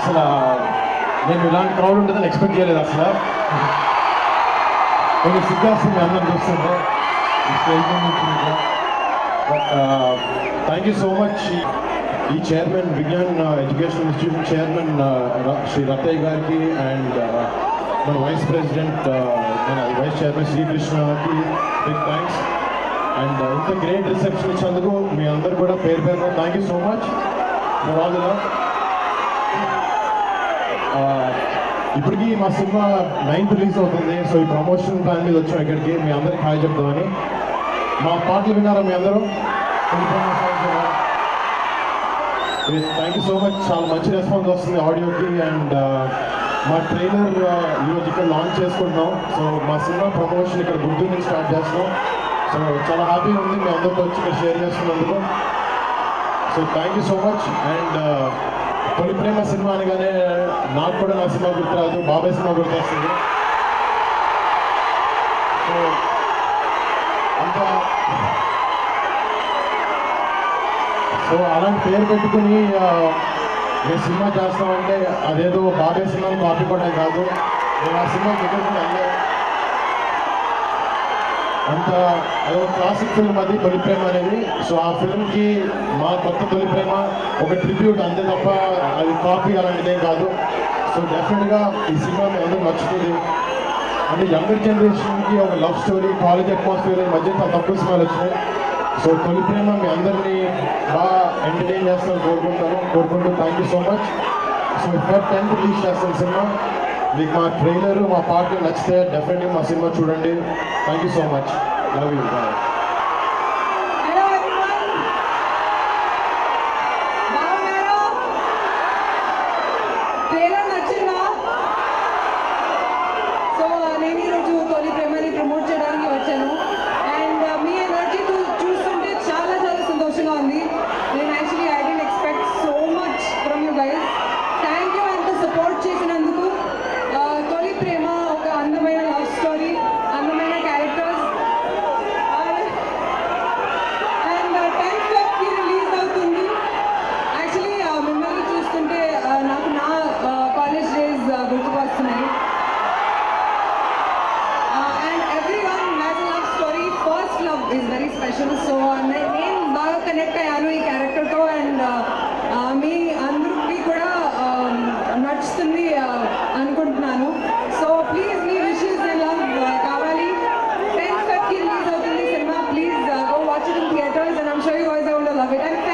అసలు నేను ఇలాంటి క్రౌడ్ ఉంటుందని ఎక్స్పెక్ట్ చేయలేదు అసలు కొంచెం సిగ్గాస్తుంది అందరం చూస్తుంటే but thank you so much ఈ chairman Vignan education institution chairman Shri Rattaiah గారికి అండ్ మన వైస్ ప్రెసిడెంట్ మన వైస్ చైర్మన్ శ్రీకృష్ణకి బిగ్ థ్యాంక్స్ అండ్ ఇంత గ్రేట్ రిసెప్షన్ ఇచ్చినందుకు మీ అందరు కూడా పేరు పేరు thank you so much for all the love ఇప్పటికీ మా సినిమా నైన్త్ రిలీజ్ అవుతుంది సో ఈ ప్రమోషన్ ప్లాన్ మీద వచ్చాం ఇక్కడికి మీ అందరికి హాయ్ చెప్తామని మా పాటలు విన్నారా మీ అందరూ థ్యాంక్ యూ సో మచ్ చాలా మంచి రెస్పాన్స్ వస్తుంది ఆడియోకి అండ్ మా ట్రైలర్ ఈరోజు ఇక్కడ లాంచ్ చేసుకుంటున్నాం సో మా సినిమా ప్రమోషన్ ఇక్కడ గుంటూరు నుంచి స్టార్ట్ చేస్తున్నాం సో చాలా హ్యాపీగా ఉంది మీ అందరితో వచ్చి ఇక్కడ షేర్ చేస్తున్నందుకు so thank you so much and తొలి ప్రేమ సినిమా అనగానే నాకు కూడా నా సినిమా గుర్తురాదు బాబాయ్ సినిమా గుర్తొస్తుంది సో అంత సో అలాంటి పేరు పెట్టుకుని ఆ, నేను సినిమా చేస్తామంటే అదేదో బాబాయ్ సినిమాని కాపీ కొట్టడం కాదు నేను ఆ సినిమా దగ్గరికి వెళ్ళే అంత అదొక క్లాసిక్ ఫిల్మ్ అది తొలి ప్రేమ అనేది సో ఆ ఫిల్మ్కి మా కొత్త తొలి ప్రేమ ఒక ట్రిబ్యూట్ అంతే తప్ప అది కాపీ అలాంటిదేం కాదు సో డెఫినెట్గా ఈ సినిమా మీ అందరూ నచ్చుతుంది అంటే యంగర్ జనరేషన్కి ఒక లవ్ స్టోరీ కాలేజ్ అట్మాస్ఫియర్ ఈ మధ్య చాలా తక్కువ సినిమాలు వచ్చినాయి సో తొలి ప్రేమ మీ అందరినీ బాగా ఎంటర్టైన్ చేస్తాను కోరుకుంటాను కోరుకుంటూ thank you so much so for tenth release చేస్తాను సినిమా మీకు మా ట్రైలర్ మా పాటలు నచ్చితే డెఫినెట్గా మా సినిమా చూడండి thank you so much love you bye hello everyone బాగున్నారా ట్రైలర్ నచ్చిందా సో నేను ఈరోజు తొలి ప్రేమని ప్రమోట్ చేయడానికి వచ్చాను అండ్ మీ ఎనర్జీ చూస్తుంటే చాలా చాలా సంతోషంగా ఉంది నేను actually I didn't expect so much from you guys thank you అంత సపోర్ట్ చేసినందుకు ఆ, తొలి ప్రేమ ఒక అందమైన లవ్ స్టోరీ అందమైన క్యారెక్టర్స్ అండ్ టెన్త్ వెబ్కి రిలీజ్ అవుతుంది యాక్చువల్లీ మిమ్మల్ని చూస్తుంటే ఆ, నాకు నా కాలేజ్ డేస్ గుర్తుకు వస్తున్నాయి and every one has love story first love is very special so నేను బాగా కనెక్ట్ అయ్యాను ఈ క్యారెక్టర్తో అండ్ మీ అందరికి కూడా um, నచ్చుతుంది uh, అనుకుంటున్నాను సో ప్లీజ్ మీ విషెస్ అండ్ లవ్ కావాలి టెన్త్ ఫెబ్కి రిలీజ్ అవుతుంది సినిమా please go watch it in theatres and I'm sure you guys I love it and